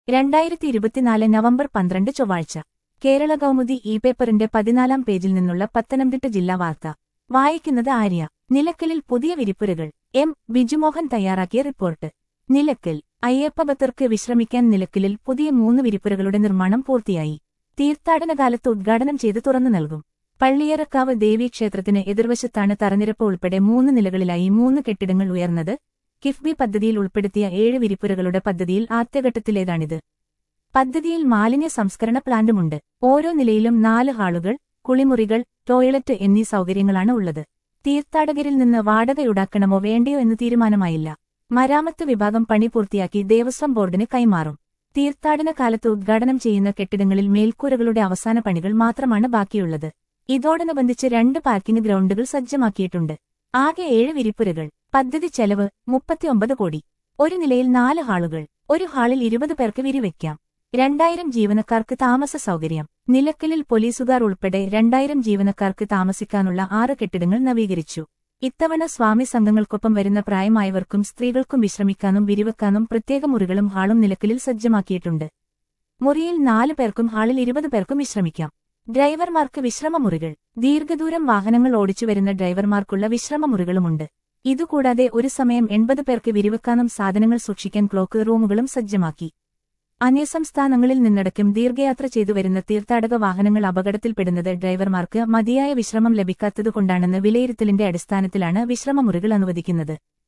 രണ്ടായിരത്തി ഇരുപത്തിനാല് നവംബർ പന്ത്രണ്ട് ചൊവ്വാഴ്ച കേരള കൗമുദി ഇ പേപ്പറിന്റെ പതിനാലാം പേജിൽ നിന്നുള്ള പത്തനംതിട്ട ജില്ലാ വാർത്ത വായിക്കുന്നത് ആര്യ നിലക്കലിൽ പുതിയ വിരിപ്പുരകൾ എം ബിജുമോഹൻ തയ്യാറാക്കിയ റിപ്പോർട്ട് നിലക്കൽ അയ്യപ്പഭക്തർക്ക് വിശ്രമിക്കാൻ നിലക്കലിൽ പുതിയ മൂന്ന് വിരിപ്പുരകളുടെ നിർമ്മാണം പൂർത്തിയായി തീർത്ഥാടന കാലത്ത് ഉദ്ഘാടനം ചെയ്ത് തുറന്നു നൽകും പള്ളിയറക്കാവ് ദേവീക്ഷേത്രത്തിന് എതിർവശത്താണ് തറനിരപ്പ് ഉൾപ്പെടെ മൂന്ന് നിലകളിലായി മൂന്ന് കെട്ടിടങ്ങൾ ഉയർന്നത് കിഫ്ബി പദ്ധതിയിൽ ഉൾപ്പെടുത്തിയ ഏഴ് വിരിപ്പുരകളുടെ പദ്ധതിയിൽ ആദ്യഘട്ടത്തിലേതാണിത് പദ്ധതിയിൽ മാലിന്യ സംസ്കരണ പ്ലാന്റുമുണ്ട് ഓരോ നിലയിലും നാല് ഹാളുകൾ കുളിമുറികൾ ടോയ്ലറ്റ് എന്നീ സൗകര്യങ്ങളാണ് ഉള്ളത് തീർത്ഥാടകരിൽ നിന്ന് വാടക ഈടാക്കണമോ വേണ്ടയോ എന്ന് തീരുമാനമായില്ല മരാമത്ത് വിഭാഗം പണി പൂർത്തിയാക്കി ദേവസ്വം ബോർഡിന് കൈമാറും തീർത്ഥാടന കാലത്ത് ഉദ്ഘാടനം ചെയ്യുന്ന കെട്ടിടങ്ങളിൽ മേൽക്കൂരകളുടെ അവസാന പണികൾ മാത്രമാണ് ബാക്കിയുള്ളത് ഇതോടനുബന്ധിച്ച് രണ്ട് പാർക്കിംഗ് ഗ്രൗണ്ടുകൾ സജ്ജമാക്കിയിട്ടുണ്ട് ആകെ ഏഴ് വിരിപ്പുരകൾ പദ്ധതി ചെലവ് മുപ്പത്തിയൊമ്പത് കോടി ഒരു നിലയിൽ നാല് ഹാളുകൾ ഒരു ഹാളിൽ ഇരുപത് പേർക്ക് വിരിവെക്കാം രണ്ടായിരം ജീവനക്കാർക്ക് താമസ സൗകര്യം നിലക്കലിൽ പോലീസുകാർ ഉൾപ്പെടെ രണ്ടായിരം ജീവനക്കാർക്ക് താമസിക്കാനുള്ള ആറ് കെട്ടിടങ്ങൾ നവീകരിച്ചു ഇത്തവണ സ്വാമി സംഘങ്ങൾക്കൊപ്പം വരുന്ന പ്രായമായവർക്കും സ്ത്രീകൾക്കും വിശ്രമിക്കാനും വിരിവെക്കാനും പ്രത്യേക മുറികളും ഹാളും നിലക്കലിൽ സജ്ജമാക്കിയിട്ടുണ്ട് മുറിയിൽ നാല് പേർക്കും ഹാളിൽ ഇരുപത് പേർക്കും വിശ്രമിക്കാം ഡ്രൈവർമാർക്ക് വിശ്രമമുറികൾ ദീർഘദൂരം വാഹനങ്ങൾ ഓടിച്ചുവരുന്ന ഡ്രൈവർമാർക്കുള്ള വിശ്രമമുറികളുമുണ്ട് ഇതുകൂടാതെ ഒരു സമയം എൺപത് പേർക്ക് വിരിവെക്കാനും സാധനങ്ങൾ സൂക്ഷിക്കാൻ ക്ലോക്ക് റൂമുകളും സജ്ജമാക്കി അന്യസംസ്ഥാനങ്ങളിൽ നിന്നടക്കം ദീർഘയാത്ര ചെയ്തു വരുന്ന തീർത്ഥാടക വാഹനങ്ങൾ അപകടത്തിൽപ്പെടുന്നത് ഡ്രൈവർമാർക്ക് മതിയായ വിശ്രമം ലഭിക്കാത്തതുകൊണ്ടാണെന്ന് വിലയിരുത്തലിന്റെ അടിസ്ഥാനത്തിലാണ് വിശ്രമമുറികൾ അനുവദിക്കുന്നത്